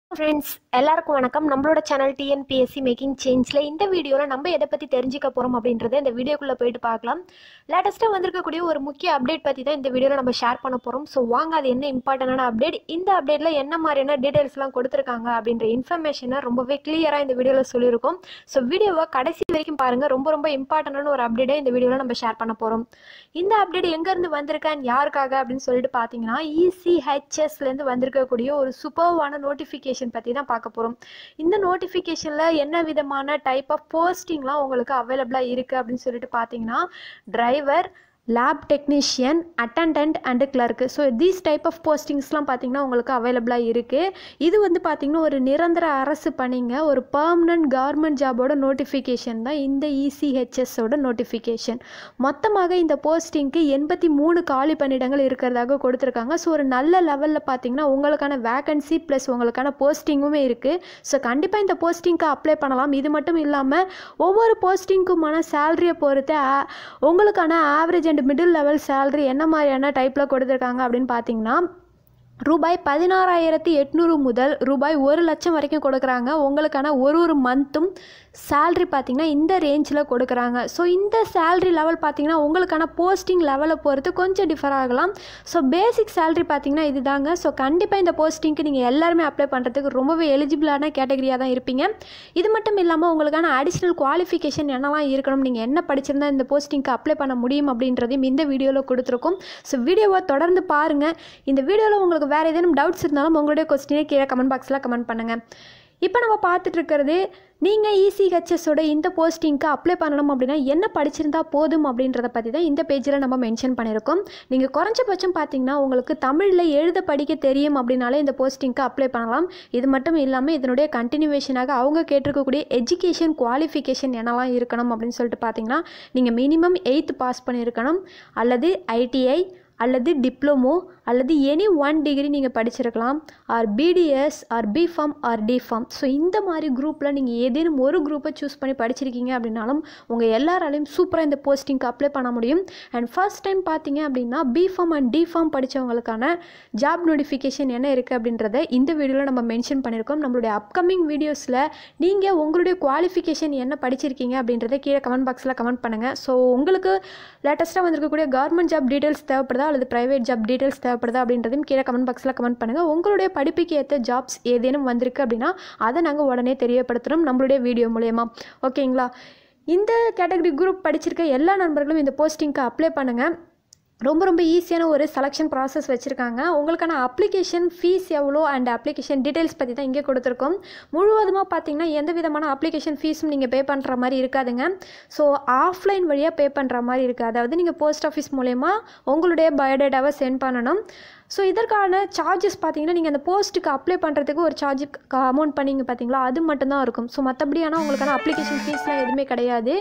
friends எல்லாருக்கும் வணக்கம் நம்மளோட சேனல் டிஎன்பிஎஸ்சி மேக்கிங் சேஞ்சில் இந்த வீடியோவில் நம்ம எதை பற்றி தெரிஞ்சுக்க போகிறோம் அப்படின்றத இந்த வீடியோக்குள்ளே போயிட்டு பார்க்கலாம் லேட்டஸ்ட்டாக வந்திருக்கக்கூடிய ஒரு முக்கிய அப்டேட் பற்றி தான் இந்த வீடியோவில் நம்ம ஷேர் பண்ண போகிறோம் ஸோ வாங்க அது என்ன இம்பார்ட்டண்டான அப்டேட் இந்த அப்டேட்டில் என்ன மாதிரியான டீட்டெயில்ஸ்லாம் கொடுத்துருக்காங்க அப்படின்ற இன்ஃபர்மேஷனை ரொம்பவே கிளியராக இந்த வீடியோவில் சொல்லியிருக்கோம் ஸோ வீடியோவை கடைசி வரைக்கும் பாருங்கள் ரொம்ப ரொம்ப இம்பார்ட்டண்டான ஒரு அப்டேட்டை இந்த வீடியோவில் நம்ம ஷேர் பண்ண போகிறோம் இந்த அப்டேட் எங்கேருந்து வந்திருக்கேன் யாருக்காக அப்படின்னு சொல்லிட்டு பார்த்தீங்கன்னா இசிஹெச்எஸ்லேருந்து வந்திருக்கக்கூடிய ஒரு சூப்பர்வான நோட்டிஃபிகேஷன் பற்றி தான் பார்க்க போகிறோம் இந்த நோட்டிஃபிகேஷனில் என்ன விதமான டைப் ஆஃப் போஸ்டிங்லாம் உங்களுக்கு அவைலபிளாக இருக்குது அப்படின்னு சொல்லிட்டு பார்த்தீங்கன்னா driver lab technician attendant and clerk so these type of போஸ்டிங்ஸ்லாம் பார்த்தீங்கன்னா உங்களுக்கு அவைலபிளாக இருக்குது இது வந்து பார்த்திங்கன்னா ஒரு நிரந்தர அரசு பணிங்க ஒரு பர்மனன்ட் கவர்மெண்ட் ஜாபோட நோட்டிஃபிகேஷன் தான் இந்த இசிஹெச்எஸோட நோட்டிஃபிகேஷன் மொத்தமாக இந்த போஸ்டிங்க்கு எண்பத்தி மூணு காலி பணியிடங்கள் இருக்கிறதாக கொடுத்துருக்காங்க ஸோ ஒரு நல்ல லெவலில் பார்த்தீங்கன்னா உங்களுக்கான வேகன்சி ப்ளஸ் உங்களுக்கான போஸ்டிங்குமே இருக்குது ஸோ கண்டிப்பாக இந்த போஸ்டிங்க்கு அப்ளை பண்ணலாம் இது மட்டும் இல்லாமல் ஒவ்வொரு போஸ்டிங்க்குமான சேலரியை பொறுத்து ஆ- உங்களுக்கான average and middle level salary என்ன மாதிரியான டைப்பில் கொடுத்துருக்காங்க அப்படின்னு பார்த்தீங்கன்னா ரூபாய் பதினாறாயிரத்தி எட்நூறு முதல் ரூபாய் ஒரு லட்சம் வரைக்கும் கொடுக்குறாங்க உங்களுக்கான ஒரு ஒரு மந்த்தும் சேல்ரி பார்த்தீங்கன்னா இந்த ரேஞ்சில் கொடுக்குறாங்க ஸோ இந்த சேல்ரி லெவல் பார்த்தீங்கன்னா உங்களுக்கான போஸ்டிங் லெவலை பொறுத்து கொஞ்சம் டிஃபர் ஆகலாம் ஸோ பேசிக் சேல்ரி பார்த்தீங்கன்னா இதுதாங்க ஸோ கண்டிப்பாக இந்த போஸ்டிங்க்கு நீங்கள் எல்லாருமே அப்ளை பண்ணுறதுக்கு ரொம்பவே எலிஜிபிளான கேட்டகரியாக தான் இருப்பீங்க இது மட்டும் இல்லாமல் உங்களுக்கான அடிஷ்னல் குவாலிஃபிகேஷன் என்னலாம் இருக்கணும் நீங்கள் என்ன படிச்சிருந்தா இந்த போஸ்டிங்க்கு அப்ளை பண்ண முடியும் அப்படின்றதையும் இந்த வீடியோவில் கொடுத்துருக்கோம் ஸோ வீடியோவை தொடர்ந்து பாருங்கள் இந்த வீடியோவில் உங்களுக்கு வேறு ஏதேனும் டவுட்ஸ் இருந்தாலும் உங்களுடைய கொஸ்டினே கீழே கமெண்ட் பாக்ஸில் கமெண்ட் பண்ணுங்கள் இப்போ நம்ம பார்த்துட்டு இருக்கிறது நீங்கள் இசிஹெச்எஸோட இந்த போஸ்டிங்க்கு அப்ளை பண்ணணும் அப்படின்னா என்ன படிச்சிருந்தா போதும் அப்படின்றத பற்றி தான் இந்த பேஜில் நம்ம மென்ஷன் பண்ணியிருக்கோம் நீங்கள் குறைஞ்சபட்சம் பார்த்தீங்கன்னா உங்களுக்கு தமிழில் எழுத படிக்க தெரியும் அப்படின்னாலே இந்த போஸ்டிங்க்கு அப்ளை பண்ணலாம் இது மட்டும் இல்லாமல் இதனுடைய கண்டினியூவேஷனாக அவங்க கேட்டிருக்கக்கூடிய எஜுகேஷன் குவாலிஃபிகேஷன் என்னலாம் இருக்கணும் அப்படின்னு சொல்லிட்டு பார்த்தீங்கன்னா நீங்கள் மினிமம் எயித்து பாஸ் பண்ணியிருக்கணும் அல்லது ஐடிஐ அல்லது டிப்ளமோ அல்லது எனி ஒன் டிகிரி நீங்கள் படிச்சிருக்கலாம் or BDS or B Pharm or D Pharm so இந்த மாதிரி குரூப்பில் நீங்கள் ஏதேனும் ஒரு குரூப்பை சூஸ் பண்ணி படிச்சிருக்கீங்க அப்படின்னாலும் உங்கள் எல்லாராலையும் சூப்பராக இந்த போஸ்டிங்க்கு அப்ளை பண்ண முடியும் அண்ட் ஃபர்ஸ்ட் டைம் பார்த்தீங்க அப்படின்னா பிஃபார்ம் அண்ட் டிஃபார்ம் படித்தவங்களுக்கான ஜாப் நோட்டிஃபிகேஷன் என்ன இருக்குது அப்படின்றத இந்த வீடியோவில் நம்ம மென்ஷன் பண்ணியிருக்கோம் நம்மளுடைய அப்கமிங் வீடியோஸில் நீங்கள் உங்களுடைய குவாலிஃபிகேஷன் என்ன படிச்சிருக்கீங்க அப்படின்றத கீழே கமெண்ட் பாக்ஸில் கமெண்ட் பண்ணுங்கள் ஸோ உங்களுக்கு லேட்டஸ்ட்டாக வந்திருக்கக்கூடிய கவர்மெண்ட் ஜாப் டீட்டெயில்ஸ் தேவைப்படுதா அல்லது ப்ரைவேட் ஜாப் டீட்டெயில்ஸ் தேவைப்படுதா அப்படின்றதையும் கீழே கமெண்ட் பாக்ஸில் கமெண்ட் பண்ணுங்கள் உங்களுடைய படிப்புக்கு ஏற்ற ஜாப்ஸ் ஏதேனும் வந்திருக்கு அப்படின்னா அதை நாங்கள் உடனே தெரியப்படுத்துகிறோம் நம்மளுடைய வீடியோ மூலயமா ஓகேங்களா இந்த கேட்டகரி குரூப் படிச்சிருக்க எல்லா நண்பர்களும் இந்த போஸ்டிங்க்கு அப்ளை பண்ணுங்கள் ரொம்ப ரொம்ப ஈஸியான ஒரு செலெக்ஷன் ப்ராசஸ் வச்சுருக்காங்க உங்களுக்கான அப்ளிகேஷன் ஃபீஸ் எவ்வளோ அண்ட் அப்ளிகேஷன் டீட்டெயில்ஸ் பற்றி தான் இங்கே கொடுத்துருக்கோம் முழுவதுமாக பார்த்தீங்கன்னா எந்த விதமான அப்ளிகேஷன் ஃபீஸும் நீங்கள் பே பண்ணுற மாதிரி இருக்காதுங்க ஸோ ஆஃப்லைன் வழியாக பே பண்ணுற மாதிரி இருக்குது அதாவது நீங்கள் போஸ்ட் ஆஃபீஸ் மூலயமா உங்களுடைய பயோடேட்டாவை சென்ட் பண்ணணும் ஸோ இதற்கான சார்ஜஸ் பார்த்தீங்கன்னா நீங்கள் அந்த போஸ்ட்டுக்கு அப்ளை பண்ணுறதுக்கு ஒரு சார்ஜ் அமௌண்ட் பண்ணீங்க பார்த்தீங்களா அது மட்டும்தான் இருக்கும் ஸோ மற்றபடி ஆனால் உங்களுக்கான அப்ளிகேஷன் ஃபீஸ்லாம் எதுவுமே கிடையாது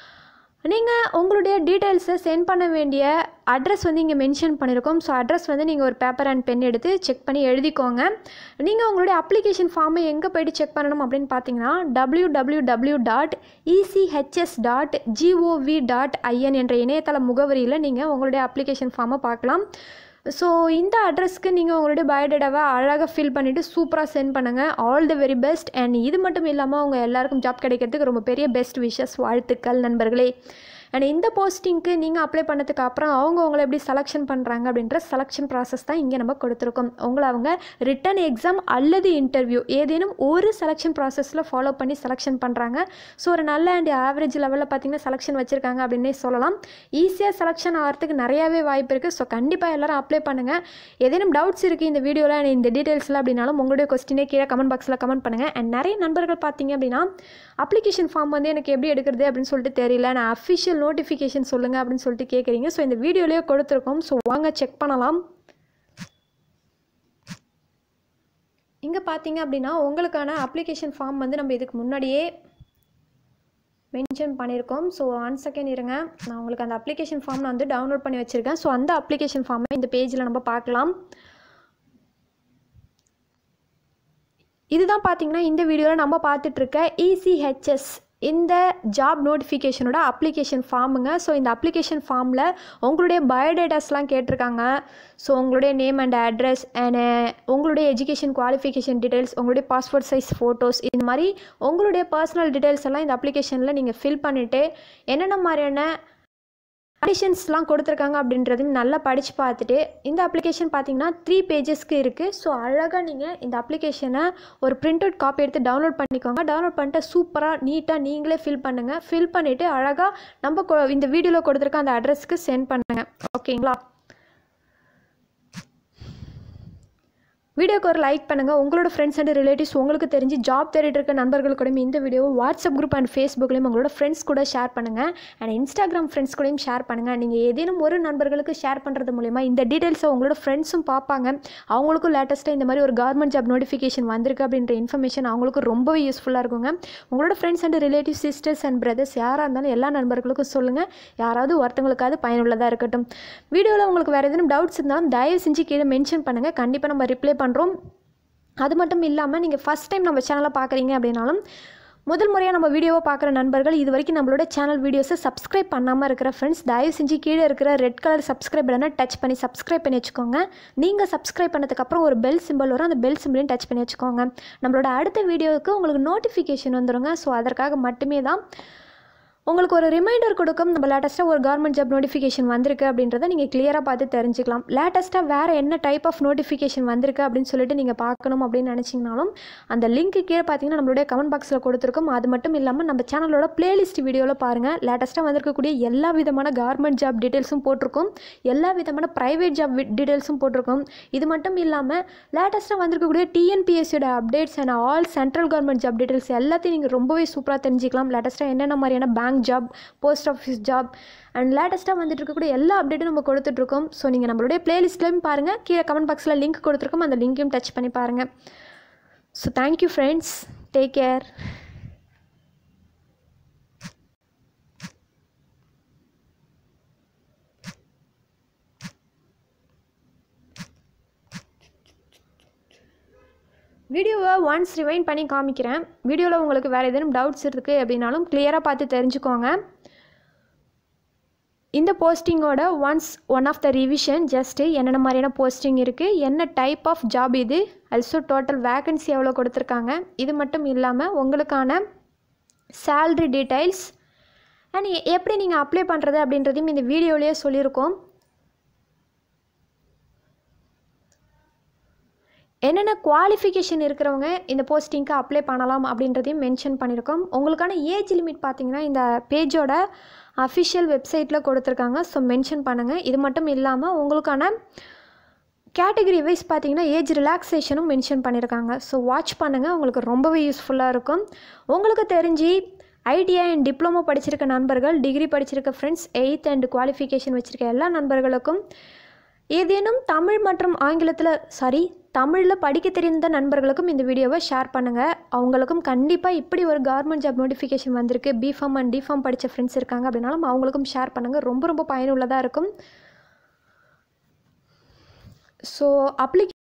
நீங்கள் உங்களுடைய டீட்டெயில்ஸை சென்ட் பண்ண வேண்டிய அட்ரஸ் வந்து இங்கே மென்ஷன் பண்ணியிருக்கோம் ஸோ அட்ரஸ் வந்து நீங்கள் ஒரு பேப்பர் அண்ட் பென் எடுத்து செக் பண்ணி எழுதிக்கோங்க நீங்கள் உங்களுடைய அப்ளிகேஷன் ஃபார்மை எங்கே போயிட்டு செக் பண்ணணும் அப்படின்னு பார்த்தீங்கன்னா W W W dot ECHS dot GOV dot IN என்ற இணையதள முகவரியில் நீங்கள் உங்களுடைய அப்ளிகேஷன் ஃபார்மை பார்க்கலாம் ஸோ இந்த அட்ரஸ்க்கு நீங்கள் உங்களுடைய பயோடேட்டாவை அழகாக ஃபில் பண்ணிவிட்டு சூப்பராக சென்ட் பண்ணுங்கள் all the very best and இது மட்டும் இல்லாமல் உங்கள் எல்லாருக்கும் ஜாப் கிடைக்கிறதுக்கு ரொம்ப பெரிய பெஸ்ட் விஷஸ் வாழ்த்துக்கள் நண்பர்களே அண்ட் இந்த போஸ்டிங்க்கு நீங்கள் அப்ளை பண்ணதுக்கு அப்புறம் அவங்க உங்களை எப்படி செலெக்ஷன் பண்ணுறாங்க அப்படின்ற செலெக்ஷன் ப்ராசஸ் தான் இங்கே நம்ம கொடுத்துருக்கோம் உங்களை அவங்க ரிட்டன் எக்ஸாம் அல்லது இன்டர்வியூ ஏதேனும் ஒரு செலெக்ஷன் ப்ராசஸில் ஃபாலோ பண்ணி செலெக்ஷன் பண்ணுறாங்க ஸோ ஒரு நல்ல அண்ட் ஆவரேஜ் லெவலில் பார்த்தீங்கன்னா செலெக்ஷன் வச்சுருக்காங்க அப்படின்னே சொல்லலாம் ஈஸியாக செலெக்ஷன் ஆகிறதுக்கு நிறையாவே வாய்ப்பு இருக்குது ஸோ கண்டிப்பாக எல்லாரும் அப்ளை பண்ணுங்கள் ஏதேனும் டவுட்ஸ் இருக்குது இந்த வீடியோவில் and இந்த டீட்டெயில்ஸில் அப்படின்னாலும் உங்களுடைய கொஸ்டினே கீழே கமெண்ட் பாக்ஸில் கமெண்ட் பண்ணுங்கள் அண்ட் நிறைய நண்பர்கள் பார்த்தீங்க அப்படின்னா அப்ளிகேஷன் ஃபார்ம் வந்து எனக்கு எப்படி எடுக்கிறது அப்படின்னு சொல்லிட்டு தெரியல நான் அஃபிஷியல் நோட்டிஃபிகேஷன் சொல்லுங்கள் அப்படின்னு சொல்லிட்டு கேட்குறீங்க ஸோ இந்த வீடியோலேயே கொடுத்துருக்கோம் ஸோ வாங்க செக் பண்ணலாம் இங்கே பார்த்தீங்க அப்படின்னா உங்களுக்கான அப்ளிகேஷன் ஃபார்ம் வந்து நம்ம இதுக்கு முன்னாடியே மென்ஷன் பண்ணியிருக்கோம் ஸோ ஒன் செகண்ட் இருங்க நான் உங்களுக்கு அந்த அப்ளிகேஷன் ஃபார்ம் நான் வந்து டவுன்லோட் பண்ணி வச்சுருக்கேன் ஸோ அந்த அப்ளிகேஷன் ஃபார்மை இந்த பேஜில் நம்ம பார்க்கலாம் இதுதான் பார்த்தீங்கன்னா இந்த வீடியோவில் நம்ம பார்த்துட்ருக்க இசிஹெச்எஸ் இந்த ஜாப் நோட்டிஃபிகேஷனோட அப்ளிகேஷன் ஃபார்முங்க ஸோ இந்த அப்ளிகேஷன் ஃபார்மில் உங்களுடைய பயோடேட்டாஸ்லாம் கேட்டிருக்காங்க ஸோ உங்களுடைய நேம் அண்ட் அட்ரஸ் அண்ட் உங்களுடைய எஜுகேஷன் குவாலிஃபிகேஷன் டீட்டெயில்ஸ் உங்களுடைய பாஸ்போர்ட் சைஸ் ஃபோட்டோஸ் இந்த மாதிரி உங்களுடைய பர்சனல் டீட்டெயில்ஸ் எல்லாம் இந்த அப்ளிகேஷனில் நீங்கள் ஃபில் பண்ணிவிட்டு என்னென்ன மாதிரியான கண்டிஷன்ஸ்லாம் கொடுத்துருக்காங்க அப்படின்றதையும் நல்லா படித்து பார்த்துட்டு இந்த அப்ளிகேஷன் பார்த்தீங்கன்னா த்ரீ பேஜஸ்க்கு இருக்குது ஸோ அழகாக நீங்கள் இந்த அப்ளிகேஷனை ஒரு பிரிண்ட் அவுட் காப்பி எடுத்து டவுன்லோட் பண்ணிக்கோங்க டவுன்லோட் பண்ணிட்டு சூப்பராக நீட்டாக நீங்களே ஃபில் பண்ணுங்கள் ஃபில் பண்ணிவிட்டு அழகாக நம்ம கொ- இந்த வீடியோவில் கொடுத்துருக்க அந்த அட்ரஸ்க்கு சென்ட் பண்ணுங்கள் ஓகேங்களா வீடியோக்கு ஒரு லைக் பண்ணுங்கள் உங்களோட ஃப்ரெண்ட்ஸ் அண்ட் ரிலேட்டிவ்ஸ் உங்களுக்கு தெரிஞ்சு ஜாப் தேடிட்டு இருக்க நண்பர்களுக்கூடயும் இந்த வீடியோவை வாட்ஸ்அப் குரூப் அண்ட் ஃபேஸ்புக்லேயும் உங்களோட ஃப்ரெண்ட்ஸ் கூட ஷேர் பண்ணுங்கள் அண்ட் இன்ஸ்டாகிராம் ஃப்ரெண்ட்ஸ் கூடயும் ஷேர் பண்ணுங்கள் நீங்கள் ஏதேனும் ஒரு நண்பர்களுக்கு ஷேர் பண்ணுறது மூலிமா இந்த டீட்டெயில்ஸை உங்களோட ஃப்ரெண்ட்ஸும் பார்ப்பாங்க அவங்களுக்கும் லேட்டஸ்ட்டாக இந்த மாதிரி ஒரு கவர்மெண்ட் ஜாப் நோட்டிஃபிகேஷன் வந்திருக்கு அப்படின்ற இன்ஃபர்மேஷன் அவங்களுக்கு ரொம்பவே யூஸ்ஃபுல்லாக இருக்குங்க உங்களோட friends and relative sisters and brothers யாராக இருந்தாலும் எல்லா நண்பர்களுக்கும் சொல்லுங்கள் யாராவது ஒருத்தங்களுக்காவது பயனுள்ளதாக இருக்கட்டும் வீடியோவில் உங்களுக்கு வேறு எதுவும் டவுட்ஸ் இருந்தாலும் தயவு செஞ்சு கீழே மென்ஷன் பண்ணுங்கள் கண்டிப்பாக நம்ம ரிப்ளை பண்ணுறோம் அது மட்டும் இல்லாமல் நீங்கள் ஃபஸ்ட் டைம் நம்ம சேனலை பார்க்குறீங்க அப்படின்னாலும் முதல் முறையாக நம்ம வீடியோவை பார்க்குற நண்பர்கள் இது வரைக்கும் நம்மளோட சேனல் வீடியோஸை சப்ஸ்கிரைப் பண்ணாமல் இருக்கிற ஃப்ரெண்ட்ஸ் தயவு செஞ்சு கீழே இருக்கிற ரெட் கலர் சப்ஸ்கிரைப் பட்டனை டச் பண்ணி சப்ஸ்கிரைப் பண்ணி வச்சுக்கோங்க நீங்கள் சப்ஸ்கிரைப் பண்ணதுக்கப்புறம் ஒரு பெல் சிம்பிள் வரும் அந்த பெல் சிம்பிளையும் டச் பண்ணி வச்சுக்கோங்க நம்மளோட அடுத்த வீடியோவுக்கு உங்களுக்கு நோட்டிஃபிகேஷன் வந்துருங்க ஸோ அதற்காக மட்டுமே தான் உங்களுக்கு ஒரு ரிமைண்டர் கொடுக்கும் நம்ம லேட்டஸ்ட்டாக ஒரு கவர்மெண்ட் ஜாப் நோட்டிஃபிகேஷன் வந்திருக்கு அப்படின்றத நீங்கள் கிளியராக பார்த்து தெரிஞ்சுக்கலாம் லேட்டஸ்ட்டாக வேறு என்ன டைப் ஆஃப் நோட்டிஃபிகேஷன் வந்திருக்கு அப்படின்னு சொல்லிட்டு நீங்கள் பார்க்கணும் அப்படின்னு நினச்சிங்கனாலும் அந்த லிங்க் கீழே பார்த்தீங்கன்னா நம்மளுடைய கமெண்ட் பாக்ஸில் கொடுத்துருக்கோம் அது மட்டும் இல்லாமல் நம்ம சேனலோட பிளேலிஸ்ட் வீடியோவில் பாருங்கள் லேட்டஸ்ட்டாக வந்திருக்கக்கூடிய எல்லா விதமான கவர்மெண்ட் ஜாப் டீட்டெயில்ஸும் போட்டிருக்கோம் எல்லா விதமான ப்ரைவேட் ஜாப் டீட்டெயில்ஸும் போட்டிருக்கோம் இது மட்டும் இல்லாமல் லேட்டஸ்ட்டாக வந்திருக்கக்கூடிய டிஎன்பிஎஸ்சியோட updates and all central government job details எல்லாத்தையும் நீங்கள் ரொம்பவே சூப்பராக தெரிஞ்சுக்கலாம் லேட்டஸ்ட்டாக என்னென்ன மாதிரியான bank job post office job and லேட்டஸ்ட்டாக வந்துட்டு இருக்கக்கூடிய எல்லா அப்டேட்டும் நம்ம கொடுத்துட்ருக்கோம் ஸோ நீங்கள் நம்மளுடைய பிளேலிஸ்ட்லையும் பாருங்கள் கீழே கமெண்ட் பாக்ஸில் லிங்க் கொடுத்துருக்கோம் அந்த லிங்க்கையும் டச் பண்ணி பாருங்கள் so thank you friends take care வீடியோவை ஒன்ஸ் ரிவைண்ட் பண்ணி காமிக்கிறேன் வீடியோவில் உங்களுக்கு வேறு ஏதேனும் டவுட்ஸ் இருக்குது அப்படின்னாலும் கிளியராக பார்த்து தெரிஞ்சுக்கோங்க இந்த போஸ்டிங்கோட once one of the revision just என்னென்ன மாதிரியான போஸ்டிங் இருக்குது என்ன டைப் ஆஃப் ஜாப் இது ஆல்சோ டோட்டல் வேகன்சி எவ்வளோ கொடுத்துருக்காங்க இது மட்டும் இல்லாமல் உங்களுக்கான சேல்ரி டீட்டெயில்ஸ் அண்ட் எப்படி நீங்கள் அப்ளை பண்ணுறது அப்படின்றதையும் இந்த வீடியோலேயே சொல்லியிருக்கோம் என்னென்ன குவாலிஃபிகேஷன் இருக்கிறவங்க இந்த போஸ்டிங்க்கு அப்ளை பண்ணலாம் அப்படின்றதையும் மென்ஷன் பண்ணியிருக்கோம் உங்களுக்கான ஏஜ் லிமிட் பார்த்தீங்கன்னா இந்த பேஜோட அஃபிஷியல் வெப்சைட்டில் கொடுத்துருக்காங்க ஸோ மென்ஷன் பண்ணுங்கள் இது மட்டும் இல்லாமல் உங்களுக்கான கேட்டகரி வைஸ் பார்த்தீங்கன்னா ஏஜ் ரிலாக்ஸேஷனும் மென்ஷன் பண்ணியிருக்காங்க ஸோ வாட்ச் பண்ணுங்கள் உங்களுக்கு ரொம்பவே யூஸ்ஃபுல்லாக இருக்கும் உங்களுக்கு தெரிஞ்சு ஐடிஐ அண்ட் டிப்ளமோ படிச்சிருக்க நண்பர்கள் டிகிரி படிச்சிருக்க ஃப்ரெண்ட்ஸ் எயித் அண்ட் குவாலிஃபிகேஷன் வச்சுருக்க எல்லா நண்பர்களுக்கும் ஏதேனும் தமிழ் மற்றும் ஆங்கிலத்தில் சாரி தமிழில் படிக்க தெரிந்த நண்பர்களுக்கும் இந்த வீடியோவை ஷேர் பண்ணுங்கள் அவங்களுக்கும் கண்டிப்பாக இப்படி ஒரு கவர்மெண்ட் ஜாப் நோட்டிஃபிகேஷன் வந்திருக்கு பிஃபார்ம் அண்ட் டிஃபார்ம் படித்த ஃப்ரெண்ட்ஸ் இருக்காங்க அப்படின்னாலும் அவங்களுக்கும் ஷேர் பண்ணுங்கள் ரொம்ப ரொம்ப பயனுள்ளதாக இருக்கும் ஸோ அப்ளிகே